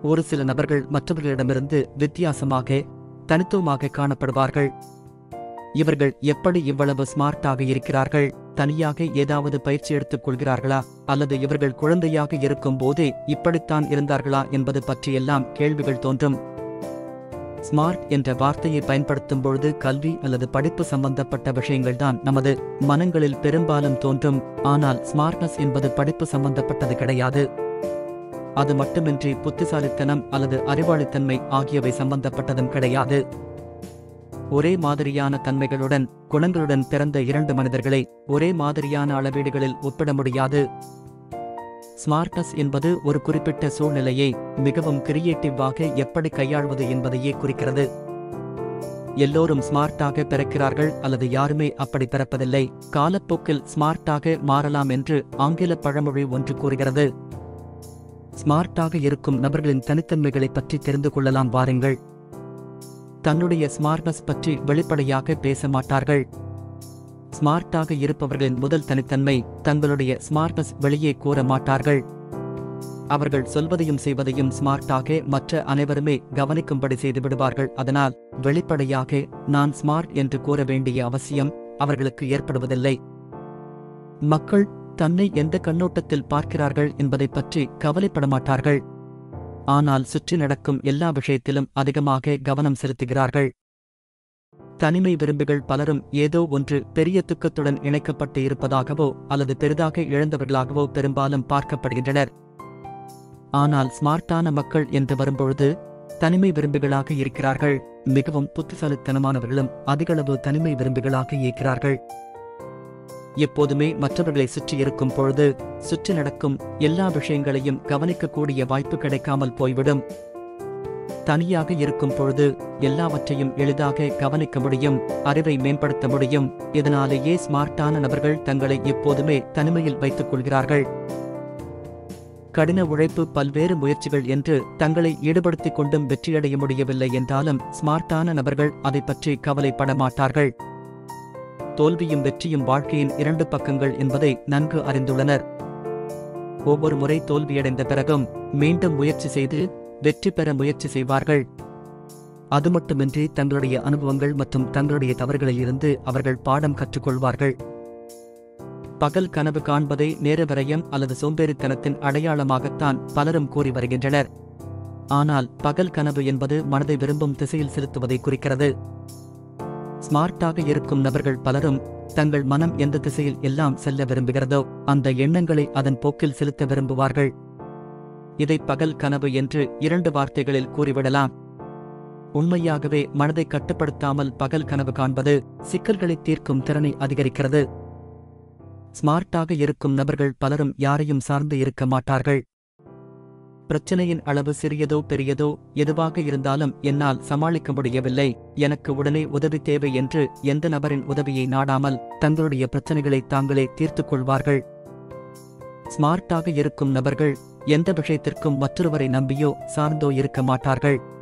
ஒரு சில நபர்கள் மற்றவர்களிடமிருந்து வித்தியாசமாக தனித்துவமாக காணப்படுவார்கள் இவர்கள் எப்படி இவ்வளவு ஸ்மார்ட்டாக இருக்கிறார்கள் தனியாக ஏதாவது பயிற்சி எடுத்துக் கொள்கிறார்களா அல்லது இவர்கள் குழந்தையாக இருக்கும் போதே இப்படித்தான் இருந்தார்களா என்பது பற்றியெல்லாம் கேள்விகள் தோன்றும் ஸ்மார்ட் என்ற வார்த்தையை பயன்படுத்தும் பொழுது கல்வி அல்லது படிப்பு சம்பந்தப்பட்ட விஷயங்கள்தான் நமது மனங்களில் பெரும்பாலும் தோன்றும் ஆனால் ஸ்மார்ட்னஸ் என்பது படிப்பு சம்பந்தப்பட்டது கிடையாது அது மட்டுமின்றி புத்திசாலித்தனம் அல்லது அறிவாளித்தன்மை ஆகியவை சம்பந்தப்பட்டதும் கிடையாது ஒரே மாதிரியான தன்மைகளுடன் குணங்களுடன் பிறந்த இரண்டு மனிதர்களை ஒரே மாதிரியான அளவீடுகளில் ஒப்பிட முடியாது ஸ்மார்ட்னஸ் என்பது ஒரு குறிப்பிட்ட சூழ்நிலையை மிகவும் கிரியேட்டிவாக எப்படி கையாள்வது என்பதையே குறிக்கிறது எல்லோரும் ஸ்மார்ட்டாக பிறக்கிறார்கள் அல்லது யாருமே அப்படி பிறப்பதில்லை காலப்போக்கில் ஸ்மார்ட்டாக மாறலாம் என்று ஆங்கில பழமொழி ஒன்று கூறுகிறது ஸ்மார்ட்டாக இருக்கும் நபர்களின் தனித்தன்மைகளை பற்றி தெரிந்து கொள்ளலாம் வாருங்கள் தன்னுடைய ஸ்மார்ட்னஸ் பற்றி வெளிப்படையாக பேச மாட்டார்கள் ஸ்மார்ட்டாக இருப்பவர்களின் முதல் தனித்தன்மை தங்களுடைய ஸ்மார்ட்னஸ் வெளியே கூற மாட்டார்கள் அவர்கள் சொல்வதையும் செய்வதையும் ஸ்மார்ட்டாக மற்ற அனைவருமே கவனிக்கும்படி செய்து விடுவார்கள் அதனால் வெளிப்படையாக நான் ஸ்மார்ட் என்று கூற வேண்டிய அவசியம் அவர்களுக்கு ஏற்படுவதில்லை மக்கள் தன்னை எந்த கண்ணோட்டத்தில் பார்க்கிறார்கள் என்பதைப் பற்றி கவலைப்பட மாட்டார்கள் ஆனால் சுற்றி நடக்கும் எல்லா விஷயத்திலும் அதிகமாக கவனம் செலுத்துகிறார்கள் தனிமை விரும்பிகள் பலரும் ஏதோ ஒன்று பெரிய துக்கத்துடன் இணைக்கப்பட்டு இருப்பதாகவோ அல்லது பெரிதாக இழந்தவர்களாகவோ பெரும்பாலும் பார்க்கப்படுகின்றனர் ஆனால் ஸ்மார்ட்டான மக்கள் என்று வரும்பொழுது தனிமை விரும்பிகளாக இருக்கிறார்கள் மிகவும் புத்திசாலித்தனமானவர்களும் அதிகளவு தனிமை விரும்பிகளாக இருக்கிறார்கள் எப்போதுமே மற்றவர்களை சுற்றி இருக்கும் பொழுது சுற்றி நடக்கும் எல்லா விஷயங்களையும் கவனிக்கக்கூடிய வாய்ப்பு கிடைக்காமல் போய்விடும் தனியாக இருக்கும் பொழுது எல்லாவற்றையும் எளிதாக கவனிக்க முடியும் அறிவை மேம்படுத்த முடியும் இதனாலேயே ஸ்மார்ட்டான நபர்கள் தங்களை எப்போதுமே தனிமையில் வைத்துக் கொள்கிறார்கள் கடின உழைப்பு பல்வேறு முயற்சிகள் என்று தங்களை ஈடுபடுத்திக் கொண்டும் வெற்றியடைய முடியவில்லை என்றாலும் ஸ்மார்ட்டான நபர்கள் அதை பற்றி கவலைப்பட மாட்டார்கள் தோல்வியும் வெற்றியும் வாழ்க்கையின் இரண்டு பக்கங்கள் என்பதை நன்கு அறிந்துள்ளனர் ஒவ்வொரு முறை தோல்வியடைந்த பிறகும் மீண்டும் முயற்சி செய்து வெற்றி பெற முயற்சி செய்வார்கள் அது மட்டுமின்றி தங்களுடைய அனுபவங்கள் மற்றும் தங்களுடைய தவறுகளிலிருந்து அவர்கள் பாடம் கற்றுக்கொள்வார்கள் பகல் கனவு காண்பதை நேர விரயம் அல்லது சோம்பேறித்தனத்தின் அடையாளமாகத்தான் பலரும் கூறி வருகின்றனர் ஆனால் பகல் கனவு என்பது மனதை விரும்பும் திசையில் செலுத்துவதை குறிக்கிறது ஸ்மார்ட்டாக இருக்கும் நபர்கள் பலரும் தங்கள் மனம் எந்த திசையில் எல்லாம் செல்ல விரும்புகிறதோ அந்த எண்ணங்களை அதன் போக்கில் செலுத்த விரும்புவார்கள் இதை பகல் கனவு என்று இரண்டு வார்த்தைகளில் கூறிவிடலாம் உண்மையாகவே மனதை கட்டுப்படுத்தாமல் பகல் கனவு காண்பது சிக்கல்களை தீர்க்கும் திறனை அதிகரிக்கிறது ஸ்மார்ட்டாக இருக்கும் நபர்கள் பலரும் யாரையும் சார்ந்து இருக்க மாட்டார்கள் பிரச்சனையின் அளவு சிறியதோ பெரியதோ எதுவாக இருந்தாலும் என்னால் சமாளிக்க முடியவில்லை எனக்கு உடனே உதவி தேவை என்று எந்த நபரின் உதவியை நாடாமல் தங்களுடைய பிரச்சனைகளை தாங்களே தீர்த்துக் கொள்வார்கள் ஸ்மார்ட்டாக இருக்கும் நபர்கள் எந்த விஷயத்திற்கும் மற்றொருவரை நம்பியோ சார்ந்தோ இருக்க மாட்டார்கள்